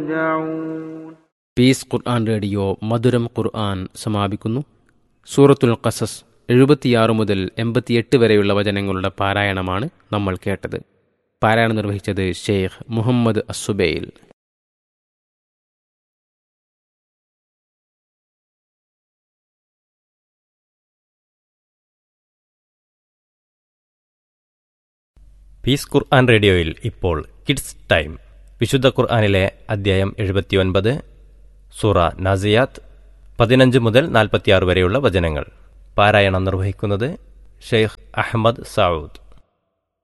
يرجعون piece ഖുർആൻ radio മധുരം ഖുർആൻ സമാപിക്കുന്നു സൂറത്തുൽ ഖസസ് എഴുപത്തിയാറ് മുതൽ എൺപത്തിയെട്ട് വരെയുള്ള വചനങ്ങളുടെ പാരായണമാണ് നമ്മൾ കേട്ടത് പാരായണം നിർവഹിച്ചത് ഷെയ്ഖ് മുഹമ്മദ് അസുബൈൽ പീസ് ഖുർആൻ റേഡിയോയിൽ ഇപ്പോൾ കിഡ്സ് ടൈം വിശുദ്ധ ഖുർആനിലെ അദ്ധ്യായം എഴുപത്തിയൊൻപത് സൂറ നാസിയാത്ത് പതിനഞ്ച് മുതൽ നാൽപ്പത്തിയാറ് വരെയുള്ള വചനങ്ങൾ പാരായണം നിർവഹിക്കുന്നത് ഷെയ്ഖ് അഹമ്മദ് സൗദ്